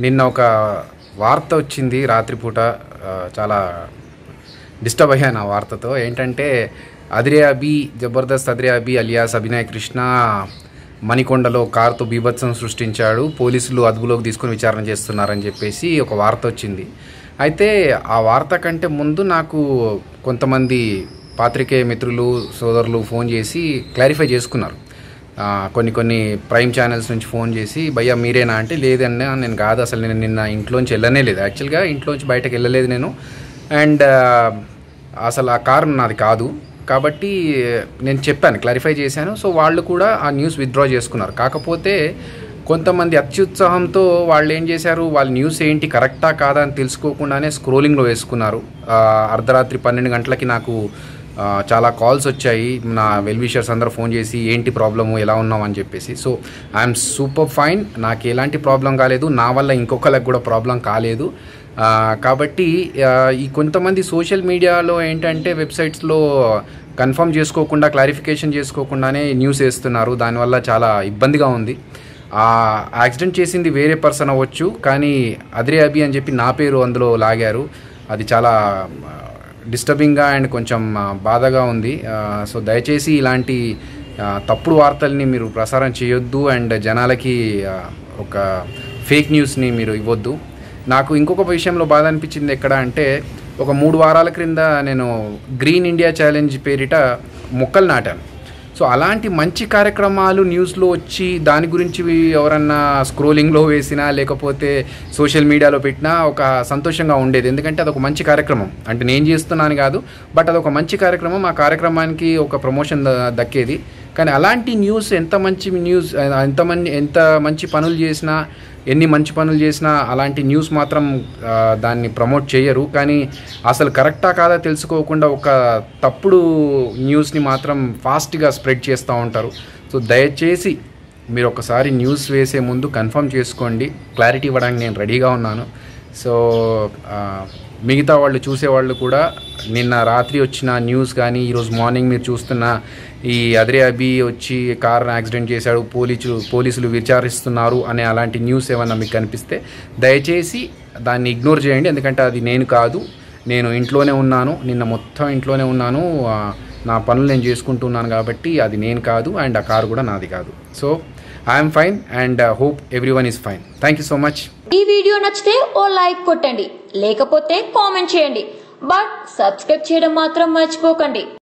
నిన్న ఒక వార్త వచ్చింది రాత్రిపూట ఆ, చాలా డిస్టర్బ్ అయ్యాను ఆ వార్తతో ఏంటంటే అదిరే అబి జబర్దస్త్ అదిరే అబి అలియాస్ అభినయ్ కృష్ణ మణికొండలో కారుతో బీభత్సం సృష్టించాడు పోలీసులు అదుపులోకి తీసుకుని విచారణ చేస్తున్నారని చెప్పేసి ఒక వార్త వచ్చింది అయితే ఆ వార్త కంటే ముందు నాకు కొంతమంది పాత్రికేయ మిత్రులు సోదరులు ఫోన్ చేసి క్లారిఫై చేసుకున్నారు ఆ, కొన్ని కొన్ని ప్రైమ్ ఛానల్స్ నుంచి ఫోన్ చేసి భయ్యా మీరేనా అంటే లేదన్నా నేను కాదు అసలు నేను నిన్న ఇంట్లోంచి వెళ్ళనే లేదు యాక్చువల్గా ఇంట్లోంచి బయటకు వెళ్ళలేదు నేను అండ్ అసలు ఆ కారు నాది కాదు కాబట్టి నేను చెప్పాను క్లారిఫై చేశాను సో వాళ్ళు కూడా ఆ న్యూస్ విత్డ్రా చేసుకున్నారు కాకపోతే కొంతమంది అత్యుత్సాహంతో వాళ్ళు ఏం చేశారు వాళ్ళ న్యూస్ ఏంటి కరెక్టా కాదా అని తెలుసుకోకుండానే స్క్రోలింగ్లో వేసుకున్నారు ఆ, అర్ధరాత్రి పన్నెండు గంటలకి నాకు ఆ, చాలా కాల్స్ వచ్చాయి నా వెల్ విషర్స్ అందరూ ఫోన్ చేసి ఏంటి ప్రాబ్లము ఎలా ఉన్నావు అని చెప్పేసి సో ఐఎమ్ సూపర్ ఫైన్ నాకు ఎలాంటి ప్రాబ్లం కాలేదు నా వల్ల ఇంకొకరికి కూడా ప్రాబ్లం కాలేదు ఆ, కాబట్టి ఆ, ఈ కొంతమంది సోషల్ మీడియాలో ఏంటంటే వెబ్సైట్స్లో కన్ఫర్మ్ చేసుకోకుండా క్లారిఫికేషన్ చేసుకోకుండానే న్యూస్ వేస్తున్నారు దానివల్ల చాలా ఇబ్బందిగా ఉంది ఆ యాక్సిడెంట్ చేసింది వేరే పర్సన్ అవ్వచ్చు కానీ అదిరే అబి అని చెప్పి నా పేరు అందులో లాగారు అది చాలా డిస్టర్బింగ్గా అండ్ కొంచెం ఆ, బాధగా ఉంది ఆ, సో దయచేసి ఇలాంటి ఆ, తప్పుడు వార్తల్ని మీరు ప్రసారం చేయొద్దు అండ్ జనాలకి ఆ, ఒక ఫేక్ న్యూస్ని మీరు ఇవ్వద్దు నాకు ఇంకొక విషయంలో బాధ అనిపించింది ఎక్కడ అంటే ఒక మూడు వారాల క్రింద నేను గ్రీన్ ఇండియా ఛాలెంజ్ పేరిట మొక్కలు నాటాను సో అలాంటి మంచి కార్యక్రమాలు న్యూస్లో వచ్చి దాని గురించి ఎవరన్నా స్క్రోలింగ్లో వేసినా లేకపోతే సోషల్ మీడియాలో పెట్టినా ఒక సంతోషంగా ఉండేది ఎందుకంటే అదొక మంచి కార్యక్రమం అంటే నేను చేస్తున్నాను కాదు బట్ అదొక మంచి కార్యక్రమం ఆ కార్యక్రమానికి ఒక ప్రమోషన్ ద- దక్కేది కానీ అలాంటి న్యూస్ ఎంత మంచి న్యూస్ ఎంత మంది ఎంత మంచి పనులు చేసినా ఎన్ని మంచి పనులు చేసినా అలాంటి న్యూస్ మాత్రం ఆ, దాన్ని ప్రమోట్ చేయరు కానీ అసలు కరెక్టా కాదా తెలుసుకోకుండా ఒక తప్పుడు న్యూస్ని మాత్రం ఫాస్ట్గా స్ప్రెడ్ చేస్తూ ఉంటారు సో దయచేసి మీరు ఒకసారి న్యూస్ వేసే ముందు కన్ఫర్మ్ చేసుకోండి క్లారిటీ ఇవ్వడానికి నేను రెడీగా ఉన్నాను సో ఆ, మిగతా వాళ్ళు చూసేవాళ్ళు కూడా నిన్న రాత్రి వచ్చిన న్యూస్ కానీ ఈరోజు మార్నింగ్ మీరు చూస్తున్న ఈ అదిరే అబి వచ్చి కార్ యాక్సిడెంట్ చేశాడు పోలీసులు పోలీసులు విచారిస్తున్నారు అనే అలాంటి న్యూస్ ఏమన్నా మీకు కనిపిస్తే దయచేసి దాన్ని ఇగ్నోర్ చేయండి ఎందుకంటే అది నేను కాదు నేను ఇంట్లోనే ఉన్నాను నిన్న మొత్తం ఇంట్లోనే ఉన్నాను ఆ, నా పనులు నేను చేసుకుంటున్నాను కాబట్టి అది నేను కాదు అండ్ ఆ కారు కూడా నాది కాదు so I'm fine and hope everyone is fine thank you so much ఈ వీడియో నచ్చితే ఓ లైక్ కొట్టండి లేకపోతే కామెంట్ చేయండి బట్ సబ్స్క్రైబ్ చేయడం మాత్రం మర్చిపోకండి